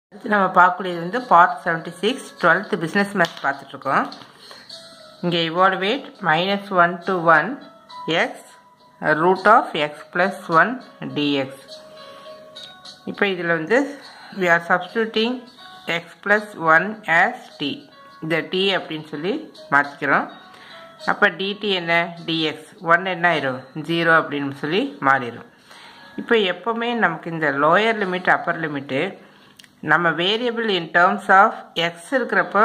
அடுத்து நம்ம பார்க்கக்கூடியது வந்து part seventy six twelfth business maths பார்த்துட்ருக்கோம் இங்கே evaluate minus one to one x root of x plus one dx இப்போ இதில் வந்து we are substituting x plus one as t இந்த டி அப்படின்னு சொல்லி மாற்றிக்கிறோம் அப்போ டிடி என்ன டிஎக்ஸ் ஒன் என்ன ஆயிரும் ஜீரோ அப்படின்னு சொல்லி மாறிடும் இப்போ எப்போவுமே நமக்கு இந்த லோயர் லிமிட் அப்பர் லிமிட்டு நம்ம variable in terms of x இருக்கிறப்போ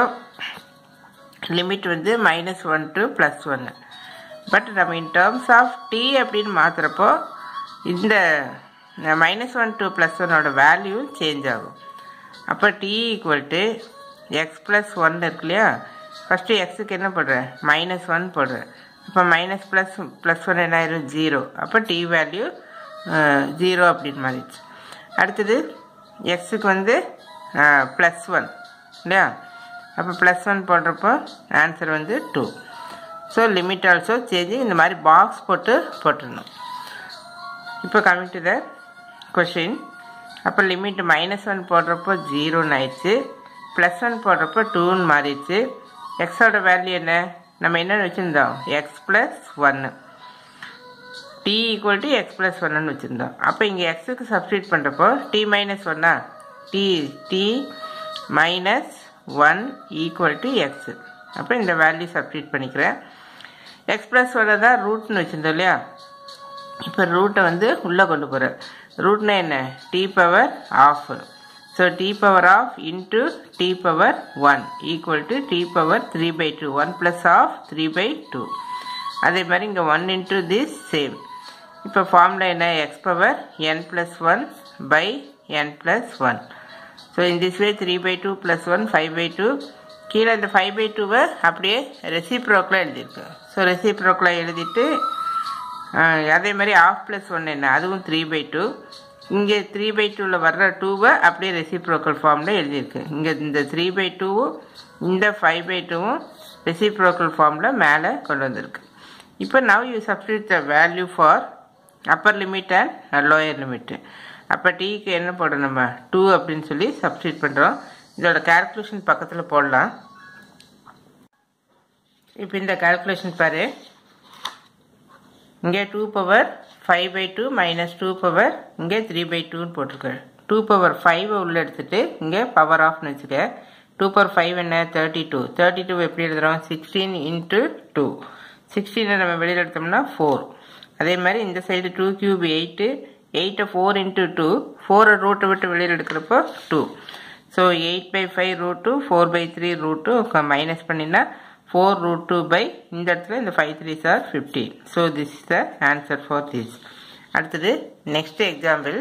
லிமிட் வந்து மைனஸ் ஒன் டு ப்ளஸ் ஒன்று பட் நம்ம இன் டேர்ம்ஸ் ஆஃப் டி அப்படின்னு மாற்றுறப்போ இந்த மைனஸ் ஒன் டு ப்ளஸ் ஒன்னோட வேல்யூ சேஞ்ச் ஆகும் அப்போ t equal to x plus one இருக்கு இல்லையா ஃபஸ்ட்டு எக்ஸுக்கு என்ன போடுறேன் மைனஸ் ஒன் போடுறேன் அப்போ மைனஸ் ப்ளஸ் ப்ளஸ் ஒன் என்ன ஆயிரும் ஜீரோ அப்போ டி வேல்யூ ஜீரோ அப்படின்னு மாறிடுச்சு அடுத்தது எக்ஸுக்கு வந்து ப்ளஸ் ஒன் இல்லையா அப்போ ப்ளஸ் ஒன் போடுறப்போ ஆன்சர் வந்து two so limit also change இந்த மாதிரி பாக்ஸ் போட்டு போட்டுடணும் இப்போ கமிங் டு த கொஷின் அப்போ லிமிட் மைனஸ் ஒன் போடுறப்போ ஜீரோன்னு ஆயிடுச்சு ப்ளஸ் ஒன் போடுறப்போ டூன்னு மாறிடுச்சு எக்ஸோட வேல்யூ என்ன நம்ம என்னென்னு வச்சுருந்தோம் எக்ஸ் ப்ளஸ் ஒன்று t equal to x plus ஒன்னு வச்சுருந்தோம் அப்போ இங்கே எக்ஸுக்கு சப்ஸ்டியூட் பண்ணுறப்போ டி மைனஸ் ஒன்னா t t minus one equal to x அப்போ இந்த வேல்யூ சப்ஸ்டியூட் பண்ணிக்கிறேன் எக்ஸ் ப்ளஸ் ஒன்னை தான் ரூட்னு வச்சுருந்தோம் இல்லையா இப்போ ரூட்டை வந்து உள்ளே கொண்டு போகிறேன் ரூட்னா என்ன t power of so t power of into t power one equal to t power three by two one plus of three by two அதே மாதிரி இங்கே ஒன் இன்ட்டு திஸ் சேம் இப்போ ஃபார்முலா என்ன x power n plus one by n plus one so in this way three by two plus one five by two கீழே இந்த five by டூவை அப்படியே ரெசிப்ரோக்கில் எழுதியிருக்கு ஸோ ரெசிப்ரோக்கில் எழுதிட்டு அதே மாதிரி ஆஃப் ப்ளஸ் ஒன் என்ன அதுவும் த்ரீ பை டூ இங்கே த்ரீ பை டூவில் வர்ற டூவை அப்படியே ரெசிப்ரோக்கல் ஃபார்மில் எழுதியிருக்கு இங்கே இந்த த்ரீ பை டூவும் இந்த ஃபைவ் பை டூவும் ரெசிப்ரோக்கல் ஃபார்மில் மேலே கொண்டு வந்திருக்கு இப்போ now you substitute the value for upper limit and lower limit அப்போ டீக்கு என்ன போடணும் நம்ம டூ அப்படின்னு சொல்லி சப்ஸ்டியூட் பண்ணுறோம் இதோட கேல்குலேஷன் பக்கத்தில் போடலாம் இப்போ இந்த கேல்குலேஷன் பாரு இங்கே two power five by two minus two power இங்கே த்ரீ பை டூன்னு போட்டிருக்கேன் டூ பவர் ஃபைவை உள்ளே எடுத்துகிட்டு இங்கே பவர் ஆஃப்னு வச்சுக்க டூ பவர் ஃபைவ் என்ன தேர்ட்டி டூ தேர்ட்டி டூ எப்படி எழுதுகிறோம் சிக்ஸ்டீன் இன்ட்டு டூ சிக்ஸ்டீனை நம்ம வெளியில் எடுத்தோம்னா ஃபோர் அதே மாதிரி இந்த சைடு டூ கியூப் எயிட்டு எயிட்டை ஃபோர் இன்ட்டு டூ ஃபோரை ரூட்டை விட்டு வெளியில் எடுக்கிறப்போ two so eight by five root two four by three root two minus பண்ணினா ஃபோர் ரூட் டூ பை இந்த இடத்துல இந்த five three sir fifteen so this is the answer for this அடுத்தது நெக்ஸ்ட் எக்ஸாம்பிள்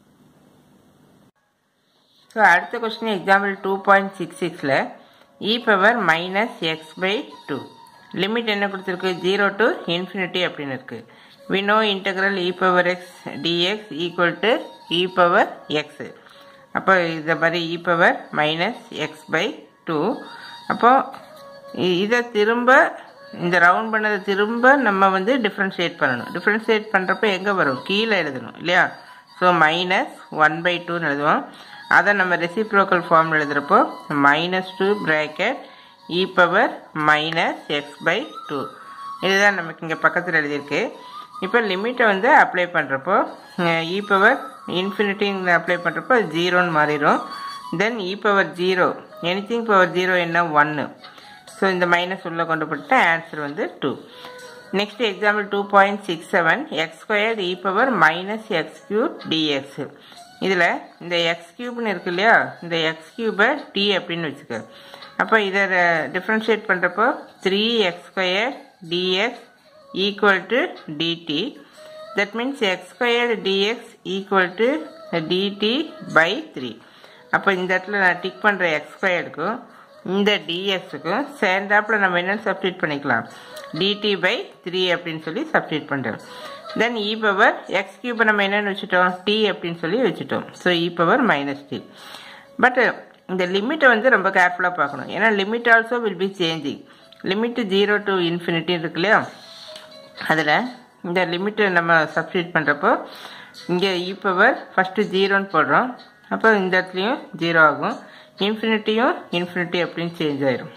ஸோ அடுத்த question example two point six சிக்ஸில் e power minus x by two limit என்ன கொடுத்துருக்கு zero to infinity அப்படின்னு இருக்குது we know integral e power x dx equal to e power x அப்போ இந்த மாதிரி e power minus x by two அப்போ இதை திரும்ப இந்த ரவுண்ட் பண்ணதை திரும்ப நம்ம வந்து டிஃப்ரென்ஷியேட் பண்ணணும் டிஃப்ரென்ஷியேட் பண்ணுறப்ப எங்கே வரும் கீழே எழுதணும் இல்லையா ஸோ மைனஸ் ஒன் பை டூன்னு எழுதுவோம் அதை நம்ம ரெசிப்ரோக்கல் ஃபார்ம் எழுதுகிறப்போ minus two bracket e power minus x by two இதுதான் நமக்கு இங்கே பக்கத்தில் எழுதியிருக்கு இப்போ லிமிட்டை வந்து அப்ளை பண்ணுறப்போ இ பவர் இன்ஃபினிட்டின்னு அப்ளை பண்ணுறப்போ ஜீரோன்னு மாறிடும் then e power zero anything power zero என்ன ஒன்று ஸோ இந்த மைனஸ் உள்ளே கொண்டு போட்டு ஆன்சர் வந்து two next example two point six seven x square e power minus x cube dx இதில் இந்த எக்ஸ் கியூப்னு இருக்கு இல்லையா இந்த எக்ஸ் கியூபை டி அப்படின்னு வச்சுக்க அப்போ இதை டிஃப்ரென்ஷியேட் பண்ணுறப்போ three x square dx equal to dt that means x square dx equal to dt by three அப்போ இந்த இடத்துல நான் டிக் பண்ணுற எக்ஸ் ஸ்கொயருக்கும் இந்த டிஎக்ஸுக்கும் சேர்ந்தாப்பில் நம்ம என்ன சப்ஸ்டியூட் பண்ணிக்கலாம் டிடி பை த்ரீ அப்படின்னு சொல்லி சப்ஸ்டியூட் பண்ணுறோம் தென் இ பவர் எக்ஸ் கியூபை நம்ம என்னென்னு வச்சுட்டோம் டி அப்படின்னு சொல்லி வச்சுட்டோம் so e power minus t but இந்த லிமிட்டை வந்து ரொம்ப கேர்ஃபுல்லாக பார்க்கணும் ஏன்னா limit also will be changing limit zero to infinity இருக்கு இல்லையா அதில் இந்த லிமிட்டை நம்ம சப்ஸ்டியூட் பண்ணுறப்போ இங்கே இ பவர் ஃபஸ்ட்டு ஜீரோன்னு போடுறோம் அப்போ இந்த இடத்துலையும் ஜீரோ ஆகும் இன்ஃபினிட்டியும் இன்ஃபினிட்டி அப்படின்னு சேஞ்ச் ஆயிரும்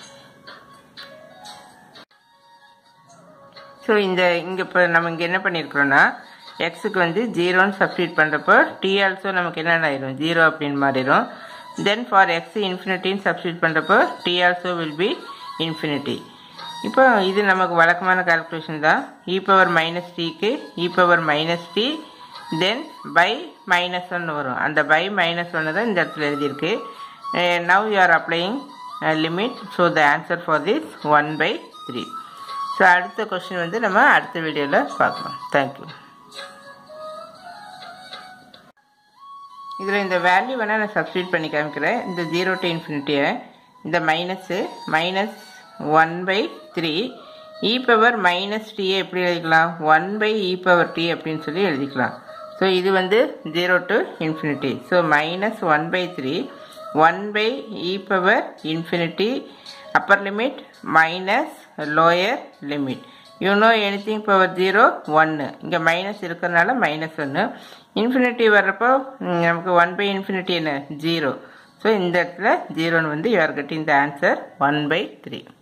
ஸோ இந்த இங்கே இப்போ நம்ம இங்கே என்ன பண்ணியிருக்கிறோன்னா எக்ஸுக்கு வந்து ஜீரோன்னு சப்ஸ்டியூட் பண்ணுறப்போ டி ஆல்சோ நமக்கு என்னென்ன ஆயிரும் ஜீரோ அப்படின்னு மாறிடும் தென் ஃபார் எக்ஸ் இன்ஃபினிட்டின்னு சப்ஸ்டியூட் பண்ணுறப்போ t also will be infinity இப்போ இது நமக்கு வழக்கமான கால்குலேஷன் தான் இ பவர் மைனஸ் டிக்கு e power minus t then by minus ஒன்று வரும் அந்த பை மைனஸ் ஒன்று தான் இந்த இடத்துல எழுதியிருக்கு now you are applying limit so the answer for this one by three so அடுத்த கொஸ்டின் வந்து நம்ம அடுத்த வீடியோவில் பார்க்கலாம் தேங்க்யூ இதில் இந்த வேல்யூ வேணால் நான் சப்ஸ்டியூட் பண்ணி காமிக்கிறேன் இந்த ஜீரோ டு இன்ஃபினிட்டியை இந்த minus minus one by three e power minus டியை எப்படி எழுதிக்கலாம் one by e power t அப்படின்னு சொல்லி எழுதிக்கலாம் ஸோ இது வந்து zero to infinity so minus one by three one by e power infinity upper limit minus lower limit you know anything power zero ஒன்று இங்கே மைனஸ் இருக்கிறதுனால மைனஸ் ஒன்று infinity வர்றப்போ நமக்கு ஒன் பை இன்ஃபினிட்டி என்ன ஜீரோ ஸோ இந்த இடத்துல ஜீரோன்னு வந்து you are getting the answer one by three